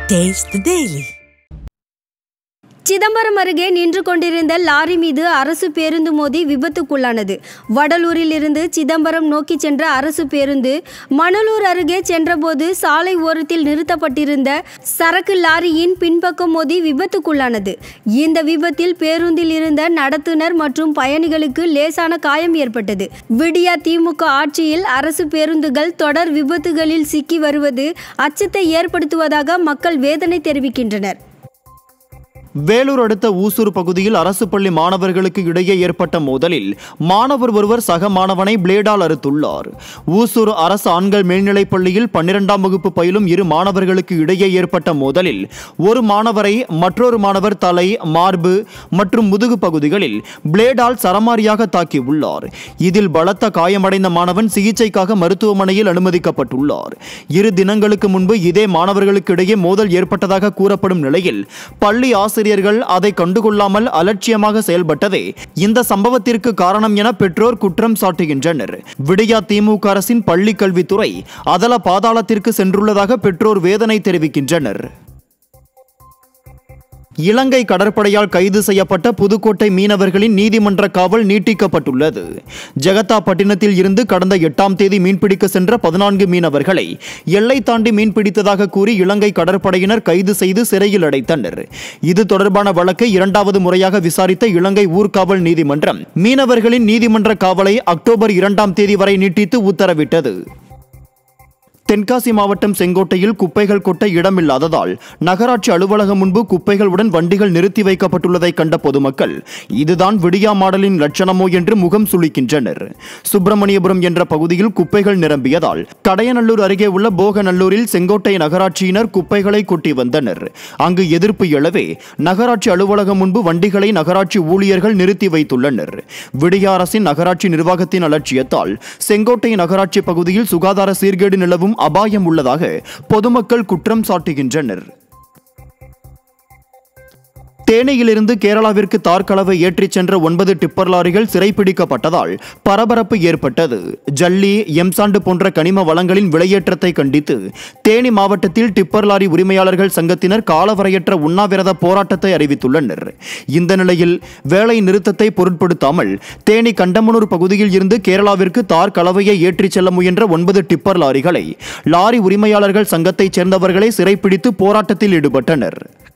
Taste the Daily. Chidambaram அருகே நின்று கொண்டிருந்த லாரி மீது அரசு பேருந்து மோதி விபத்துக்குள்ளானது வடலூரில் இருந்து சிதம்பரம் நோக்கி சென்ற அரசு பேருந்து மணலூர் அருகே சென்றபோது சாலை ஓரத்தில் நிறுத்தப்பட்டிருந்த சரக்கு லாரியின் பின்பக்கம் மோதி விபத்துக்குள்ளானது இந்த விபத்தில் பேருந்தில் இருந்த நடத்துனர் மற்றும் பயணிகளுக்கு லேசான காயம் ஏற்பட்டது விடியா திமுக ஆட்சியில் அரசு பேருந்துகள் தொடர் விபத்துகளில் சிக்கி வருவது அச்சத்தை ஏற்படுத்துவதாக மக்கள் வேதனை தெரிவிக்கின்றனர் வேலூர் அடுத்த ஊசூர் பகுதியில் அரசு பள்ளி மாணவர்களுக்கு இடையே ஏற்பட்ட மோதலில் மாணவர் ஒருவர் சக மாணவனை பிளேடால் அறுத்துள்ளார் ஊசூர் அரசு ஆண்கள் மேல்நிலைப் பள்ளியில் பன்னிரெண்டாம் வகுப்பு பயிலும் இரு மாணவர்களுக்கு இடையே ஏற்பட்ட மோதலில் ஒரு மாணவரை மற்றொரு மாணவர் தலை மார்பு மற்றும் முதுகு பகுதிகளில் பிளேடால் சரமாரியாக தாக்கியுள்ளார் இதில் பலத்த காயமடைந்த மாணவன் சிகிச்சைக்காக மருத்துவமனையில் அனுமதிக்கப்பட்டுள்ளார் இரு தினங்களுக்கு முன்பு இதே மாணவர்களுக்கு இடையே மோதல் ஏற்பட்டதாக கூறப்படும் நிலையில் பள்ளி ஆசிரியர்கள் அதை கண்டுகொள்ளாமல் அலட்சியமாக செயல்பட்டதே இந்த சம்பவத்திற்கு காரணம் என பெற்றோர் குற்றம் சாட்டுகின்றனர் விடியா திமுக அரசின் பள்ளி கல்வித்துறை அதல பாதாளத்திற்கு சென்றுள்ளதாக பெற்றோர் வேதனை தெரிவிக்கின்றனர் இலங்கை கடற்படையால் கைது செய்யப்பட்ட புதுக்கோட்டை மீனவர்களின் நீதிமன்ற காவல் நீட்டிக்கப்பட்டுள்ளது ஜெகத்தாப்பட்டினத்தில் இருந்து கடந்த எட்டாம் தேதி மீன்பிடிக்க சென்ற பதினான்கு மீனவர்களை எல்லை தாண்டி மீன்பிடித்ததாக கூறி இலங்கை கடற்படையினர் கைது செய்து சிறையில் அடைத்தனர் இது தொடர்பான வழக்கை இரண்டாவது முறையாக விசாரித்த இலங்கை ஊர்காவல் நீதிமன்றம் மீனவர்களின் நீதிமன்ற காவலை அக்டோபர் இரண்டாம் தேதி வரை நீட்டித்து உத்தரவிட்டது தென்காசி மாவட்டம் செங்கோட்டையில் குப்பைகள் கொட்ட இடமில்லாததால் நகராட்சி அலுவலகம் முன்பு குப்பைகளுடன் வண்டிகள் நிறுத்தி வைக்கப்பட்டுள்ளதை கண்ட பொதுமக்கள் இதுதான் விடியா மாடலின் லட்சணமோ என்று முகம் சுளிக்கின்றனர் சுப்பிரமணியபுரம் என்ற பகுதியில் குப்பைகள் நிரம்பியதால் கடையநல்லூர் அருகே உள்ள போகநல்லூரில் செங்கோட்டை நகராட்சியினர் குப்பைகளை கொட்டி வந்தனர் அங்கு எதிர்ப்பு எழவே நகராட்சி அலுவலகம் முன்பு வண்டிகளை நகராட்சி ஊழியர்கள் நிறுத்தி வைத்துள்ளனர் விடியா அரசின் நகராட்சி நிர்வாகத்தின் அலட்சியத்தால் செங்கோட்டை நகராட்சி பகுதியில் சுகாதார சீர்கேடு நிலவும் அபாயம் உள்ளதாக பொதுமக்கள் குற்றம் சாட்டுகின்றனர் தேனியிலிருந்து கேரளாவிற்கு தார்கலவை ஏற்றிச் சென்ற ஒன்பது டிப்பர் லாரிகள் சிறைப்பிடிக்கப்பட்டதால் பரபரப்பு ஏற்பட்டது ஜல்லி எம்சாண்டு போன்ற கனிம வளங்களின் விலையேற்றத்தை கண்டித்து தேனி மாவட்டத்தில் டிப்பர் லாரி உரிமையாளர்கள் சங்கத்தினர் காலவரையற்ற உண்ணாவிரத போராட்டத்தை அறிவித்துள்ளனர் இந்த நிலையில் வேலை நிறுத்தத்தை பொருட்படுத்தாமல் தேனி கண்டமனூர் பகுதியில் இருந்து கேரளாவிற்கு தார் கலவையை ஏற்றிச் செல்ல முயன்ற ஒன்பது டிப்பர் லாரிகளை லாரி உரிமையாளர்கள் சங்கத்தைச் சேர்ந்தவர்களே சிறைப்பிடித்து போராட்டத்தில் ஈடுபட்டனர்